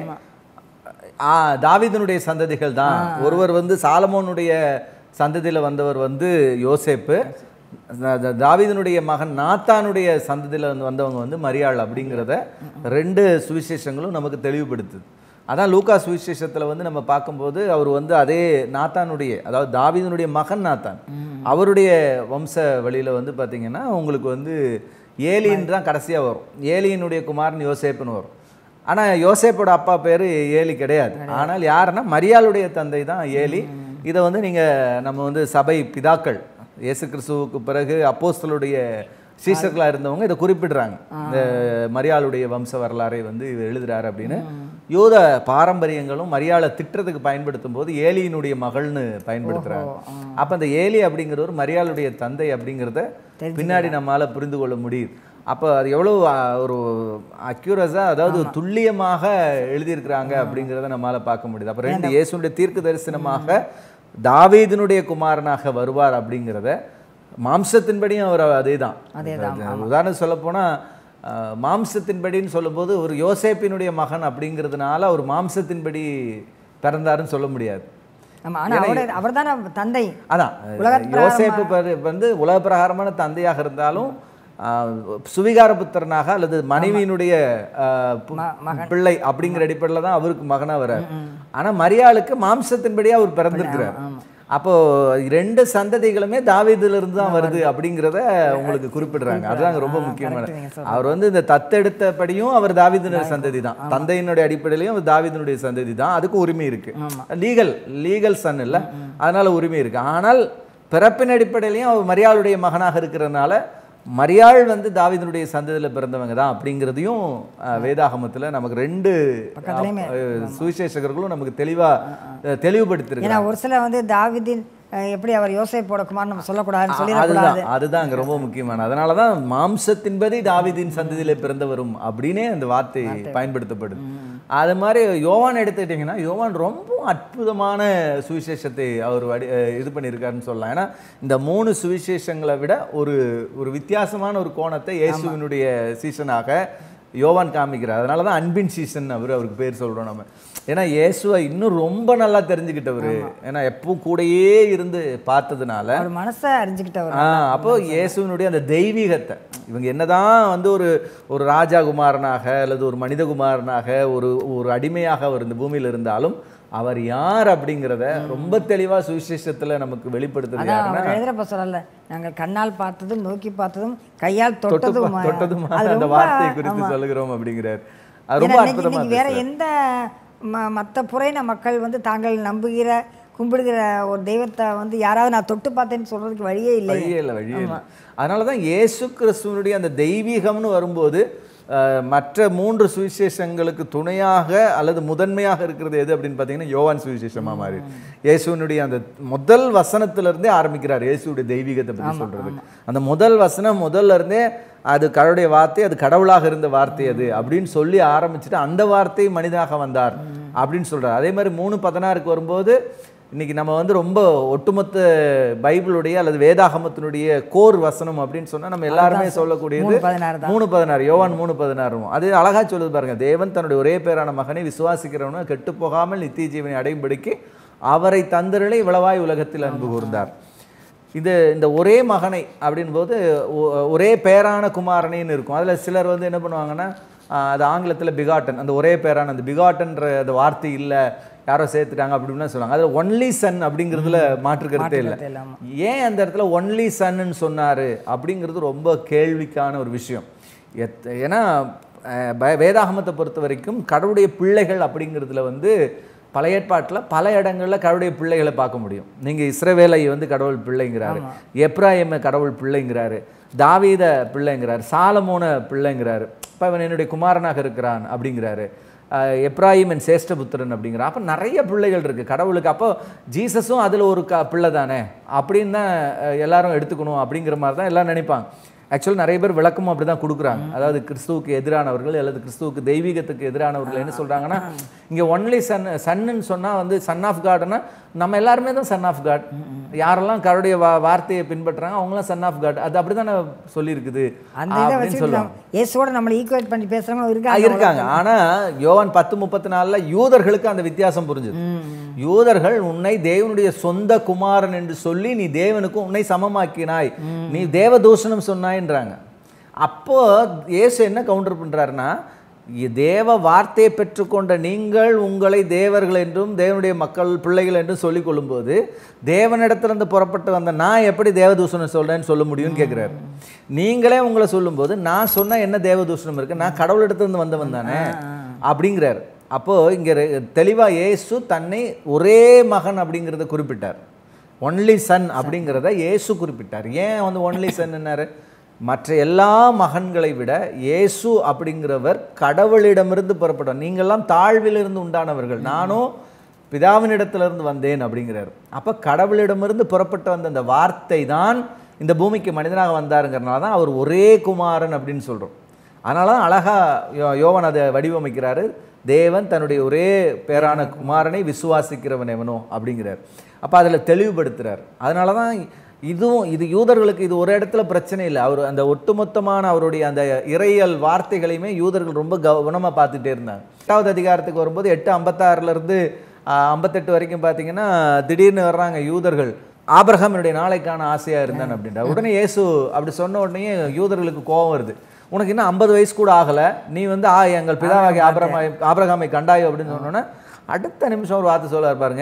Speaker 2: ஆ, தாவீதுனுடைய சந்ததிகள் தான் ஒருவர் வந்து சாலமோனுடைய சந்ததியில வந்தவர் வந்து யோசேப்பு தா- தா- தாவீதுனுடைய மகன் நாத்தானுடைய சந்ததியில வந்து வந்தவங்க வந்து மரியாள் அப்படிங்கிறத ரெண்டு சுவிசேஷங்களும் நமக்கு தெளிவுபடுத்துது அதான் லூக்கா சுவிசேஷத்துல வந்து நம்ம பார்க்கும்போது அவர் வந்து அதே நாத்தானுடைய அதாவது தாவீதுனுடைய மகன் நாத்தான் அவருடைய வம்ச வழியில வந்து பாத்தீங்கன்னா உங்களுக்கு வந்து ஏலின்னு தான் கடைசியா வரும் ஏலியினுடைய குமாரன் யோசேப்புன்னு வரும் ஆனா யோசேப்போட அப்பா பேரு ஏலி கிடையாது ஆனால் யாருன்னா மரியாளுடைய தந்தை தான் ஏலி இதை வந்து நீங்க நம்ம வந்து சபை பிதாக்கள் இயேசு கிறிஸ்துவுக்கு பிறகு அப்போஸ்தலருடைய சீசர்களாக இருந்தவங்க இதை குறிப்பிடுறாங்க இந்த மரியாளுடைய வம்ச வரலாறை வந்து இவர் எழுதுறாரு அப்படின்னு யூத பாரம்பரியங்களும் மரியாளை திட்டுறதுக்கு பயன்படுத்தும் போது ஏலியினுடைய மகள்னு பயன்படுத்துறாங்க அப்ப அந்த ஏலி அப்படிங்கிறவர் மரியாளுடைய தந்தை அப்படிங்கிறத பின்னாடி நம்மால புரிந்து கொள்ள முடியுது அப்போ அது எவ்வளோ ஆ, ஒரு அக்யூரஸாக அதாவது துல்லியமாக எழுதியிருக்கிறாங்க அப்படிங்கிறத நம்மால பார்க்க முடியுது அப்போ ரெண்டு இயேசுனுடைய தீர்க்க தரிசனமாக தாவீதினுடைய குமாரனாக வருவார் அப்படிங்கிறத மாம்சத்தின்படியும் அவர் அதே தான் உதாரணம் சொல்ல மாம்சத்தின்படின்னு சொல்லும்போது ஒரு யோசேப்பினுடைய மகன் அப்படிங்கிறதுனால அவர் மாம்சத்தின்படி பிறந்தாருன்னு சொல்ல முடியாது
Speaker 1: ஆமா ஆனா அவரோட அவர் தானே தந்தை
Speaker 2: அதான்
Speaker 1: உலகப்
Speaker 2: யோசேப்பு பரு- வந்து உலக பிரகாரமான தந்தையாக இருந்தாலும் ஆஹ், சுவிகார புத்திரனாக அல்லது மனைவியினுடைய ஆஹ், பு- பிள்ளை அப்படிங்கிற அடிப்படையில் தான் அவருக்கு மகனா வரார் ஆனா மரியாளுக்கு மாம்சத்தின்படியே அவர் பிறந்திருக்கிறார் அப்போ ரெண்டு சந்ததிகளுமே தாவீதுல இருந்து தான் வருது அப்படிங்கிறத உங்களுக்கு குறிப்பிடுறாங்க அதுதான் ரொம்ப முக்கியமான அவர் வந்து இந்த தத்தெடுத்தபடியும் அவர் தாவீதினுடைய சந்ததி தான் தந்தையினுடைய அடிப்படையிலையும் அவர் தாவீதினுடைய சந்ததி தான் அதுக்கு உரிமை இருக்கு லீகல் லீகல் சன் இல்ல அதனால உரிமை இருக்கு ஆனால் பிறப்பின் அடிப்படையிலையும் அவர் மரியாளுடைய மகனாக இருக்கிறதுனால மரியாள் வந்து தாவீதினுடைய சந்ததியில பிறந்தவங்க தான் அப்படிங்கிறதையும் அஹ், வேதாகமத்துல நமக்கு ரெண்டு
Speaker 1: பக்கத்துலயுமே
Speaker 2: அஹ், சுவிசேஷகர்களும் நமக்கு தெளிவா அஹ், தெளிவுபடுத்திருக்காங்க
Speaker 1: ஏன்னா ஒரு சில வந்து தாவீதின் அஹ், எப்படி அவர் யோசேப்போட குமார் நம்ம சொல்லக்கூடாதுன்னு
Speaker 2: அதுதான்
Speaker 1: சொல்லிடக்கூடாது
Speaker 2: அதுதான் அங்க ரொம்ப முக்கியமான அதனால தான் மாம்சத்தின்படி தாவீதின் சந்ததியில பிறந்தவரும் அப்படின்னே அந்த வார்த்தை பயன்படுத்தப்படுது அது மாதிரி யோவான் எடுத்துக்கிட்டிங்கன்னா யோவான் ரொம்ப அற்புதமான சுவிசேஷத்தை அவர் வடி அஹ் இது பண்ணியிருக்காருன்னு சொல்லலாம் ஏன்னா இந்த மூணு சுவிசேஷங்களை விட ஒரு ஒரு வித்தியாசமான ஒரு கோணத்தை இயேசுவினுடைய சீசனாக யோவான் காமிக்கிறார் அதனால தான் அன்பின் சீசன் அவர் அவருக்கு பேர் சொல்றோம் நம்ம ஏன்னா இயேசுவை இன்னும் ரொம்ப நல்லா தெரிஞ்சுக்கிட்டவர் ஏன்னா எப்பவும் கூடயே இருந்து பார்த்ததுனால
Speaker 1: அவர் மனசை அறிஞ்சுக்கிட்டவர்
Speaker 2: ஆ அப்போ இயேசுவினுடைய அந்த தெய்வீகத்தை இவங்க என்னதான் வந்து ஒரு ஒரு ராஜாகுமாரனாக அல்லது ஒரு மனிதகுமாரனாக ஒரு ஒரு அடிமையாக அவர் இந்த பூமியில் இருந்தாலும் அவர் யார் அப்படிங்கிறத ரொம்ப தெளிவா சுவிசேஷத்துல நமக்கு வெளிப்படுத்துறது
Speaker 1: அதான்
Speaker 2: யாருன்னா
Speaker 1: அவர் எழுதுறப்ப சொல்லல நாங்கள் கண்ணால் பார்த்ததும் நோக்கி பார்த்ததும் கையால் தொட்டதும்
Speaker 2: தொட்டதும்
Speaker 1: அது
Speaker 2: அந்த
Speaker 1: ரொம்ப
Speaker 2: வார்த்தை குறித்து சொல்லுகிறோம் அப்படிங்கிறார் அது ரொம்ப
Speaker 1: ஏன்னா இன்னைக்கு-
Speaker 2: அற்புதமா
Speaker 1: இன்னைக்கு வேற எந்த ம மற்ற புறையின மக்கள் வந்து தாங்கள் நம்புகிற கும்பிடுகிற ஒரு தெய்வத்தை வந்து யாராவது நான் தொட்டு பார்த்தேன்னு சொல்றதுக்கு வழியே இல்லை
Speaker 2: வழியே இல்லை வழியே இல்லை அதனால தான் இயேசு கிறிஸ்துவனுடைய அந்த தெய்வீகம்னு வரும்போது அஹ், மற்ற மூன்று சுவிசேஷங்களுக்கு துணையாக அல்லது முதன்மையாக இருக்கிறது எது அப்படின்னு பார்த்தீங்கன்னா யோவான் சுவிசேஷமா மாறி இயேசுவனுடைய அந்த முதல் வசனத்திலிருந்தே ஆரம்பிக்கிறார் இயேசுடைய தெய்வீகத்தை பற்றி சொல்றது அந்த முதல் வசனம் முதல்ல இருந்தே அது கடவுளுடைய வார்த்தை அது கடவுளாக இருந்த வார்த்தை அது அப்படின்னு சொல்லி ஆரம்பிச்சுட்டு அந்த வார்த்தை மனிதனாக வந்தார் அப்படின்னு சொல்றார் அதே மாதிரி மூணு பதினாறுக்கு வரும்போது இன்னைக்கு நம்ம வந்து ரொம்ப ஒட்டுமொத்த பைபிளுடைய அல்லது வேதாகமத்தினுடைய கோர் வசனம் அப்படின்னு சொன்னா நம்ம எல்லாருமே சொல்லக்கூடியது
Speaker 1: மூணு பதினாறு தான்
Speaker 2: மூணு பதினாறு யோவான் மூணு பதினாறும் அது அழகா சொல்லுது பாருங்க தேவன் தன்னுடைய ஒரே பேரான மகனை விசுவாசிக்கிறவன கெட்டு போகாமல் நித்திய ஜீவனை அடையும்படிக்கு அவரை தந்திரலை இவ்வளவாய் உலகத்தில் அன்பு கூர்ந்தார் இது இந்த ஒரே மகனை அப்படின்போது ஒ- ஒரே பேரான குமாரனேன்னு இருக்கும் அதில் சிலர் வந்து என்ன பண்ணுவாங்கன்னா ஆஹ், அது ஆங்கிலத்தில் பிகாட்டன் அந்த ஒரே பேரான அந்த பிகாட்டன்ற அந்த வார்த்தை இல்லை யாரோ சேர்த்துட்டாங்க அப்படின்னு சொல்லுவாங்க அதில் ஒன்லி சன் அப்படிங்கிறதுல மாற்று கருத்தே இல்லை
Speaker 1: மாற்றுக்கருத்து இல்லாம.
Speaker 2: ஏன் அந்த இடத்துல ஒன்லி சன்னு சொன்னாரு அப்படிங்கிறது ரொம்ப கேள்விக்கான ஒரு விஷயம் எத் ஏன்னா அஹ், ப- வேதாகமத்தை பொறுத்த வரைக்கும் கடவுளுடைய பிள்ளைகள் அப்படிங்கிறதுல வந்து பழைய ஏற்பாட்டில் பல இடங்களில் கடவுளுடைய பிள்ளைகளை பார்க்க முடியும் நீங்கள் இஸ்ரவேலை வந்து கடவுள் பிள்ளைங்கிறாரு எப்ராயிமை கடவுள் பிள்ளைங்கிறாரு தாவீத பிள்ளைங்கிறாரு சாலமோன பிள்ளைங்கிறாரு இப்போ இவன் என்னுடைய குமாரனாக இருக்கிறான் அப்படிங்கிறாரு அஹ் எப்ராயிம் என் சேஷ்டபுத்திரன் அப்படிங்கிற அப்போ நிறைய பிள்ளைகள் இருக்குது கடவுளுக்கு அப்போ ஜீசஸும் அதில் ஒரு க பிள்ளை தானே அப்படின்னு தான் அஹ், எல்லாரும் எடுத்துக்கணும் அப்படிங்கிற மாதிரி தான் எல்லாம் நினைப்பாங்க ஆக்சுவலாக நிறைய பேர் விளக்கமும் அப்படி தான் கொடுக்குறாங்க அதாவது கிறிஸ்துவுக்கு எதிரானவர்கள் அல்லது கிறிஸ்துவுக்கு தெய்வீகத்துக்கு எதிரானவர்கள் என்ன சொல்கிறாங்கன்னா இங்கே ஒன்லி சன் சன்னுன்னு சொன்னால் வந்து சன் ஆஃப் காட்னா நம்ம எல்லாருமே தான் சன் ஆஃப் காட் யாரெல்லாம் கடவுளுடைய வா வார்த்தையை பின்பற்றுறாங்க அவங்களாம் சன் ஆஃப் காட் அது அப்படி தானே சொல்லியிருக்குது
Speaker 1: அந்த இதை
Speaker 2: அப்படின்னு
Speaker 1: வச்சுட்டு
Speaker 2: சொல்லுவாங்க
Speaker 1: நம்ம இயேசுவோட நம்மளை ஈக்குவேட் பண்ணி பேசுறவங்க
Speaker 2: ஆ,
Speaker 1: இருக்காங்க
Speaker 2: இருக்காங்க ஆனா யோவான் பத்து முப்பத்தி நாலுல யூதர்களுக்கு அந்த வித்தியாசம் புரிஞ்சுது யூதர்கள் உன்னை தேவனுடைய சொந்த குமாரன் என்று சொல்லி நீ தேவனுக்கு உன்னை சமமாக்கினாய் நீ தேவதூஷணம் சொன்னாய்ன்றாங்க அப்போ இயேசு என்ன கவுண்டர் பண்றாருன்னா இ- தேவ வார்த்தையை பெற்றுக்கொண்ட நீங்கள் உங்களை தேவர்கள் என்றும் தேவனுடைய மக்கள் பிள்ளைகள் என்றும் சொல்லிக் கொள்ளும்போது தேவனிடத்திலிருந்து புறப்பட்டு வந்த நான் எப்படி தேவதூஷணம் சொல்றேன்னு சொல்ல முடியும்னு கேட்குறாரு நீங்களே உங்களை சொல்லும்போது நான் சொன்ன என்ன தேவதூஷணம் இருக்கு நான் கடவுளிடத்திலிருந்து வந்தவன் தானே அப்படிங்கிறார் அப்போ இங்க ரெ- தெளிவா இயேசு தன்னை ஒரே மகன் அப்படிங்கிறத குறிப்பிட்டார் ஒன்லி சன் அப்படிங்கிறத இயேசு குறிப்பிட்டார் ஏன் வந்து ஒன்லி சன்னாரு மற்ற எல்லா மகன்களை விட இயேசு அப்படிங்கிறவர் கடவுளிடமிருந்து புறப்பட்டவர் நீங்கள்லாம் தாழ்விலிருந்து உண்டானவர்கள் நானும் பிதாவினிடத்திலிருந்து வந்தேன் அப்படிங்கிறார் அப்போ கடவுளிடமிருந்து புறப்பட்டு வந்த அந்த வார்த்தை தான் இந்த பூமிக்கு மனிதனாக வந்தாருங்கிறனால தான் அவர் ஒரே குமாரன் அப்படின்னு சொல்கிறோம் அதனால தான் அழகா யோ யோவன் அதை வடிவமைக்கிறாரு தேவன் தன்னுடைய ஒரே பேரான குமாரனை விசுவாசிக்கிறவன் எவனோ அப்படிங்கிறார் அப்போ அதில் தெளிவுபடுத்துறார் அதனால தான் இதுவும் இது யூதர்களுக்கு இது ஒரு இடத்துல பிரச்சனை இல்லை அவர் அந்த ஒட்டுமொத்தமான அவருடைய அந்த இறையியல் வார்த்தைகளையுமே யூதர்கள் ரொம்ப கவனமாக பார்த்துட்டே இருந்தாங்க எட்டாவது அதிகாரத்துக்கு வரும்போது எட்டு ஐம்பத்தாறுலேருந்து ஐம்பத்தெட்டு வரைக்கும் பார்த்தீங்கன்னா திடீர்னு வர்றாங்க யூதர்கள் ஆபிரகாமினுடைய நாளைக்கான ஆசையாக இருந்தான் அப்படின்ற உடனே இயேசு அப்படி சொன்ன உடனே யூதர்களுக்கு கோபம் வருது உனக்கு இன்னும் ஐம்பது வயசு கூட ஆகலை நீ வந்து ஆ எங்கள் பிதாவாகி ஆபிரகாமை ஆபிரகாமை கண்டாயோ அப்படின்னு சொன்னோன்னே அடுத்த நிமிஷம் ஒரு வார்த்தை சொல்ல பாருங்க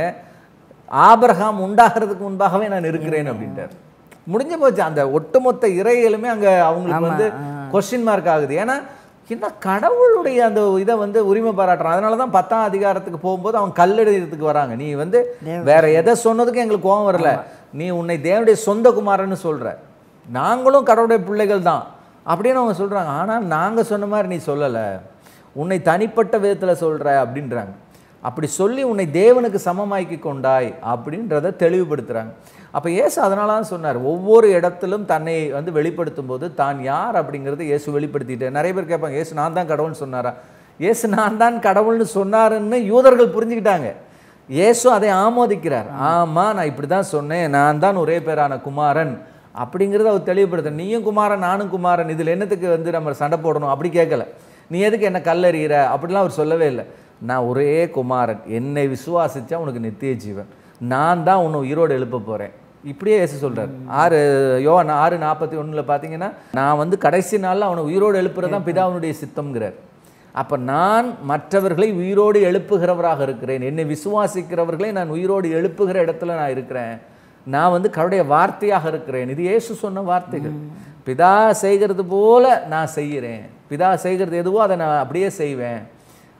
Speaker 2: ஆபிரகாம் உண்டாகிறதுக்கு முன்பாகவே நான் இருக்கிறேன் அப்படின்ட்டார் முடிஞ்சு போச்சு அந்த ஒட்டுமொத்த இறையிலுமே அங்க அவங்களுக்கு வந்து கொஸ்டின் மார்க் ஆகுது ஏன்னா என்ன கடவுளுடைய அந்த இதை வந்து உரிமை பாராட்டுறான் அதனால தான் பத்தாம் அதிகாரத்துக்கு போகும்போது அவங்க கல்லெடுக்கிறதுக்கு வராங்க நீ வந்து வேற எதை சொன்னதுக்கும் எங்களுக்கு கோபம் வரல நீ உன்னை தேவனுடைய சொந்த குமாரன்னு சொல்ற நாங்களும் கடவுளுடைய பிள்ளைகள் தான் அப்படின்னு அவங்க சொல்றாங்க ஆனால் நாங்க சொன்ன மாதிரி நீ சொல்லலை உன்னை தனிப்பட்ட விதத்துல சொல்ற அப்படின்றாங்க அப்படி சொல்லி உன்னை தேவனுக்கு சமமாக்கி கொண்டாய் அப்படின்றத தெளிவுபடுத்துறாங்க அப்போ இயேசு அதனால தான் சொன்னார் ஒவ்வொரு இடத்திலும் தன்னை வந்து வெளிப்படுத்தும் போது தான் யார் அப்படிங்கிறத இயேசு வெளிப்படுத்திட்டு நிறைய பேர் கேட்பாங்க இயேசு நான் தான் கடவுள்னு சொன்னாரா இயேசு நான் தான் கடவுள்னு சொன்னாருன்னு யூதர்கள் புரிஞ்சுக்கிட்டாங்க இயேசு அதை ஆமோதிக்கிறார் ஆமா நான் இப்படி தான் சொன்னேன் நான் தான் ஒரே பேரான குமாரன் அப்படிங்கிறத அவர் தெளிவுபடுத்த நீயும் குமாரன் நானும் குமாரன் இதில் என்னத்துக்கு வந்து நம்ம சண்டை போடணும் அப்படி கேட்கல நீ எதுக்கு என்ன கல்லறிகிற அப்படிலாம் அவர் சொல்லவே இல்லை நான் ஒரே குமாரன் என்னை விசுவாசிச்சா உனக்கு நித்திய ஜீவன் நான் தான் உன்னை உயிரோடு எழுப்ப போகிறேன் இப்படியே இயேசு சொல்றார் ஆறு யோவான் ஆறு நாற்பத்தி ஒண்ணுல பார்த்தீங்கன்னா நான் வந்து கடைசி நாளில் அவனை உயிரோடு எழுப்புறது தான் பிதாவினுடைய சித்தம்ங்கிறார் அப்போ நான் மற்றவர்களை உயிரோடு எழுப்புகிறவராக இருக்கிறேன் என்னை விசுவாசிக்கிறவர்களை நான் உயிரோடு எழுப்புகிற இடத்துல நான் இருக்கிறேன் நான் வந்து கடவுடைய வார்த்தையாக இருக்கிறேன் இது இயேசு சொன்ன வார்த்தைகள் பிதா செய்கிறது போல நான் செய்கிறேன் பிதா செய்கிறது எதுவோ அதை நான் அப்படியே செய்வேன்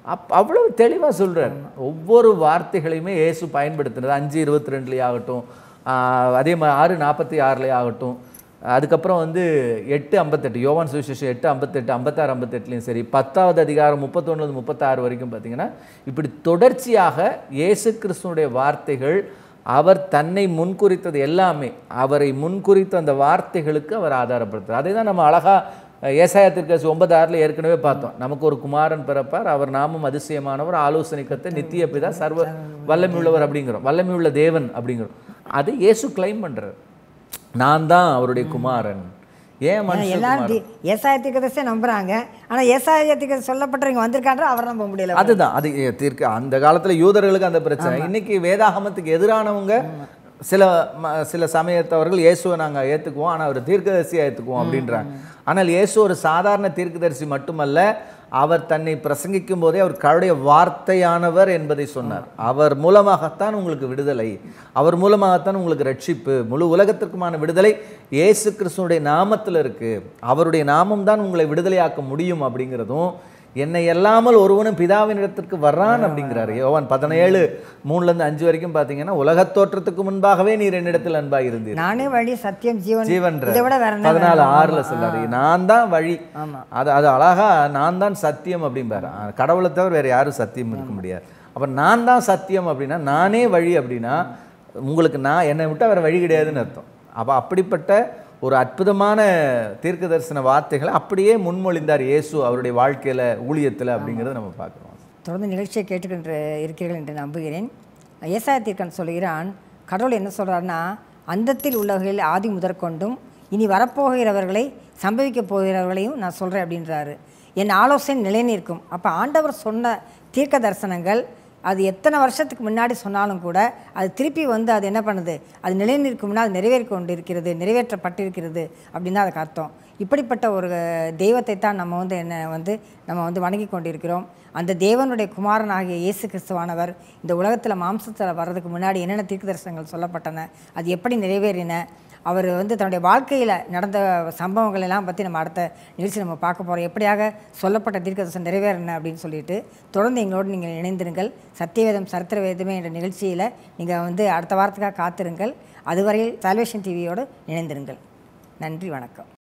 Speaker 2: அப் அவ்வளவு தெளிவாக சொல்றார் ஒவ்வொரு வார்த்தைகளையுமே இயேசு பயன்படுத்துனது அஞ்சு இருபத்தி ரெண்டுலேயே ஆகட்டும் ஆஹ் அதே மாதிரி ஆறு நாற்பத்தி ஆறுலேயே ஆகட்டும் அதுக்கப்புறம் வந்து எட்டு ஐம்பத்தெட்டு யோவான் சுவிசேஷம் எட்டு ஐம்பத்தெட்டு ஐம்பத்தாறு ஐம்பத்தெட்டுலையும் சரி பத்தாவது அதிகாரம் முப்பத்தொன்று முப்பத்தாறு வரைக்கும் பார்த்தீங்கன்னா இப்படி தொடர்ச்சியாக இயேசு கிறிஸ்துனுடைய வார்த்தைகள் அவர் தன்னை முன்குறித்தது எல்லாமே அவரை முன்குறித்த அந்த வார்த்தைகளுக்கு அவர் ஆதாரப்படுத்துறார் அதை தான் நம்ம அழகா ஏசாயா திருக்கசி ஒன்பது ஆறில் ஏற்கனவே பார்த்தோம் நமக்கு ஒரு குமாரன் பிறப்பார் அவர் நாமும் அதிசயமானவர் ஆலோசனை கத்த நித்திய பிதா சர்வ வல்லமை உள்ளவர் அப்படிங்கிறோம் வல்லமை உள்ள தேவன் அப்படிங்கிறோம் அது இயேசு கிளைம் பண்றார் நான் தான் அவருடைய குமாரன் ஏன் மனுஷ
Speaker 1: எல்லாரும் தி- ஏசாய தீர்க்கதரிசியை நம்புறாங்க ஆனா ஏசாய தீர்க்கதரிசி சொல்லப்பட்டவங்க வந்திருக்கான்ற அவர் நம்ப முடியல
Speaker 2: அதுதான் அது தீர்க்க அந்த காலத்துல யூதர்களுக்கு அந்த பிரச்சனை இன்னைக்கு வேதாகமத்துக்கு எதிரானவங்க சில ம- சில சமயத்தவர்கள் இயேசுவை நாங்க ஏத்துக்குவோம் ஆனா அவர் தீர்க்கதரிசியா ஏத்துக்குவோம் அப்படின்றாங்க ஆனால் இயேசு ஒரு சாதாரண தீர்க்கதரிசி மட்டுமல்ல அவர் தன்னை பிரசங்கிக்கும் போதே அவர் கடவுடைய வார்த்தையானவர் என்பதை சொன்னார் அவர் மூலமாகத்தான் உங்களுக்கு விடுதலை அவர் மூலமாகத்தான் உங்களுக்கு ரட்சிப்பு முழு உலகத்திற்குமான விடுதலை இயேசு கிறிஸ்துனுடைய நாமத்தில் இருக்கு அவருடைய நாமம் தான் உங்களை விடுதலையாக்க முடியும் அப்படிங்கிறதும் என்னை எல்லாமல் ஒருவனும் பிதாவின் இடத்திற்கு வர்றான் அப்படிங்கிறாரு யோவான் பதினேழு மூணுல இருந்து அஞ்சு வரைக்கும் பார்த்தீங்கன்னா உலகத் தோற்றத்துக்கு முன்பாகவே நீர் என்னிடத்தில் அன்பாக இருந்தீர்
Speaker 1: நானே வழி சத்தியம் ஜீவன்
Speaker 2: ஜீவன்ற
Speaker 1: இதை விட வேற என்ன
Speaker 2: பதினாலு
Speaker 1: வேணும்?
Speaker 2: ஆறுல சொல்றாரு நான் தான் வழி
Speaker 1: ஆமா.
Speaker 2: அது அது அழகா நான் தான் சத்தியம் அப்படிம்பாரு ஆ, கடவுளை தவிர வேற யாரும் சத்தியம் இருக்க முடியாது அப்ப நான் தான் சத்தியம் அப்படின்னா நானே வழி அப்படின்னா உங்களுக்கு நான் என்னை விட்டா வேற வழி கிடையாதுன்னு அர்த்தம் அப்ப அப்படிப்பட்ட ஒரு அற்புதமான தீர்க்க தரிசன வார்த்தைகளை அப்படியே முன்மொழிந்தார் இயேசு அவருடைய வாழ்க்கையில ஊழியத்துல அப்படிங்கிறத நம்ம பார்க்குறோம்
Speaker 1: தொடர்ந்து நிகழ்ச்சியை கேட்டுக்கின்ற இருக்கிறீர்கள் என்று நம்புகிறேன் ஏசாய தீர்க்கன் சொல்கிறான் கடவுள் என்ன சொல்றாருன்னா அந்தத்தில் உள்ளவர்களில் ஆதி முதற்கொண்டும் இனி வரப்போகிறவர்களை சம்பவிக்க போகிறவர்களையும் நான் சொல்கிறேன் அப்படின்றாரு என் ஆலோசனை நிலைநிற்கும் அப்போ ஆண்டவர் சொன்ன தீர்க்க தரிசனங்கள் அது எத்தனை வருஷத்துக்கு முன்னாடி சொன்னாலும் கூட அது திருப்பி வந்து அது என்ன பண்ணுது அது நிலைநிற்கும்னா அது நிறைவேறி கொண்டு இருக்கிறது நிறைவேற்றப்பட்டிருக்கிறது அப்படின்னு தான் அதுக்கு அர்த்தம் இப்படிப்பட்ட ஒரு தெய்வத்தை தான் நம்ம வந்து என்ன வந்து நம்ம வந்து வணங்கி கொண்டிருக்கிறோம் அந்த தேவனுடைய குமாரனாகிய இயேசு கிறிஸ்துவானவர் இந்த உலகத்தில் மாம்சத்தில் வர்றதுக்கு முன்னாடி என்னென்ன தீர்க்க தரிசனங்கள் சொல்லப்பட்டன அது எப்படி நிறைவேறின அவர் வந்து தன்னுடைய வாழ்க்கையில் நடந்த சம்பவங்கள் எல்லாம் பற்றி நம்ம அடுத்த நிகழ்ச்சி நம்ம பார்க்க போகிறோம் எப்படியாக சொல்லப்பட்ட தீர்க்கதரிசனம் நிறைவேறின அப்படின்னு சொல்லிட்டு தொடர்ந்து எங்களோடு நீங்கள் இணைந்திருங்கள் சத்தியவேதம் சரித்திர வேதமே என்ற நிகழ்ச்சியில் நீங்கள் வந்து அடுத்த வாரத்துக்காக காத்திருங்கள் அதுவரையில் சால்வேஷன் டிவியோடு இணைந்திருங்கள் நன்றி வணக்கம்